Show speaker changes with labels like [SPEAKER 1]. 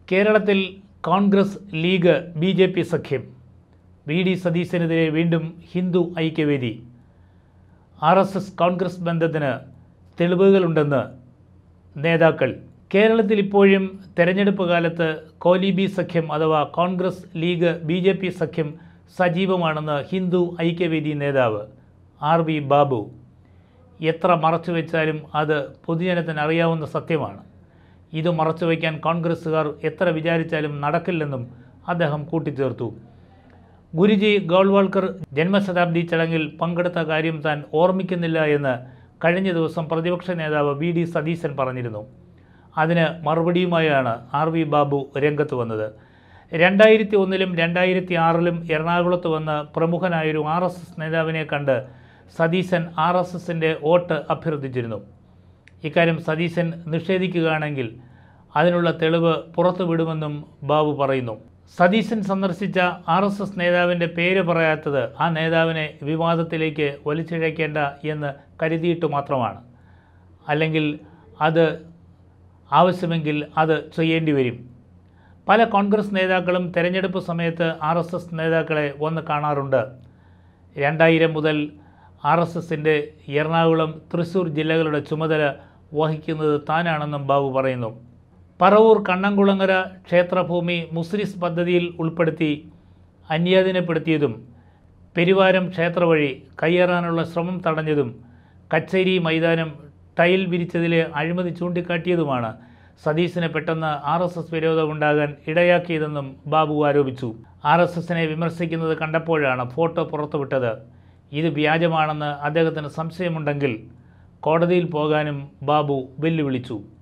[SPEAKER 1] കേരളത്തിൽ Congress League B J P സഖ്യം V D സതീശനെതിരെ വീണ്ടും Hindu Aikyavedi R S S Congress ബന്ധത്തിന് തെളിവുകളുണ്ടെന്ന് നേതാക്കൾ കേരളത്തിൽ ഇപ്പോഴും തെരഞ്ഞെടുപ്പ് കാലത്ത് കോലിബി സഖ്യം അഥവാ Congress League B J P സഖ്യം സജീവമാണെന്ന് ഹിന്ദു ഐക്യവേദി നേതാവ് ആർ വി ബാബു എത്ര മറച്ചു വെച്ചാലും അത് പൊതുജനത്തിന് അറിയാവുന്ന സത്യമാണ് ഇത് മറച്ചുവെക്കാൻ കോൺഗ്രസ്സുകാർ എത്ര വിചാരിച്ചാലും നടക്കില്ലെന്നും അദ്ദേഹം കൂട്ടിച്ചേർത്തു ഗുരുജി ഗോൾവാൾക്കർ ജന്മശതാബ്ദി ചടങ്ങിൽ പങ്കെടുത്ത കാര്യം താൻ ഓർമ്മിക്കുന്നില്ല എന്ന് കഴിഞ്ഞ ദിവസം പ്രതിപക്ഷ നേതാവ് വി ഡി സതീശൻ പറഞ്ഞിരുന്നു അതിന് മറുപടിയുമായാണ് ആർ വി ബാബു രംഗത്ത് വന്നത് രണ്ടായിരത്തി ഒന്നിലും രണ്ടായിരത്തി ആറിലും എറണാകുളത്ത് വന്ന് പ്രമുഖനായൊരു ആർ എസ് എസ് നേതാവിനെ കണ്ട് സതീശൻ ആർ എസ് എസിൻ്റെ വോട്ട് അഭ്യർത്ഥിച്ചിരുന്നു ഇക്കാര്യം സതീശൻ നിഷേധിക്കുകയാണെങ്കിൽ അതിനുള്ള തെളിവ് പുറത്തുവിടുമെന്നും ബാബു പറയുന്നു സതീശൻ സന്ദർശിച്ച ആർ എസ് എസ് നേതാവിൻ്റെ പേര് പറയാത്തത് ആ നേതാവിനെ വിവാദത്തിലേക്ക് വലിച്ചിഴക്കേണ്ട എന്ന് കരുതിയിട്ട് മാത്രമാണ് അല്ലെങ്കിൽ അത് ആവശ്യമെങ്കിൽ അത് ചെയ്യേണ്ടി വരും പല കോൺഗ്രസ് നേതാക്കളും തെരഞ്ഞെടുപ്പ് സമയത്ത് ആർ എസ് എസ് നേതാക്കളെ വന്ന് കാണാറുണ്ട് രണ്ടായിരം മുതൽ ആർ എസ് എസിൻ്റെ എറണാകുളം തൃശ്ശൂർ ജില്ലകളുടെ ചുമതല വഹിക്കുന്നത് താനാണെന്നും ബാബു പറയുന്നു പറവൂർ കണ്ണംകുളങ്ങര ക്ഷേത്രഭൂമി മുസ്ലിസ് പദ്ധതിയിൽ ഉൾപ്പെടുത്തി അന്യാധീനപ്പെടുത്തിയതും പെരുവാരം ക്ഷേത്ര വഴി കയ്യേറാനുള്ള ശ്രമം തടഞ്ഞതും കച്ചേരി മൈതാനം ടൈൽ വിരിച്ചതിലെ അഴിമതി ചൂണ്ടിക്കാട്ടിയതുമാണ് സതീശന് പെട്ടെന്ന് ആർ എസ് എസ് വിരോധമുണ്ടാകാൻ ഇടയാക്കിയതെന്നും ബാബു ആരോപിച്ചു ആർ എസ് എസിനെ വിമർശിക്കുന്നത് കണ്ടപ്പോഴാണ് ഫോട്ടോ പുറത്തുവിട്ടത് ഇത് വ്യാജമാണെന്ന് അദ്ദേഹത്തിന് സംശയമുണ്ടെങ്കിൽ കോടതിയിൽ പോകാനും ബാബു വെല്ലുവിളിച്ചു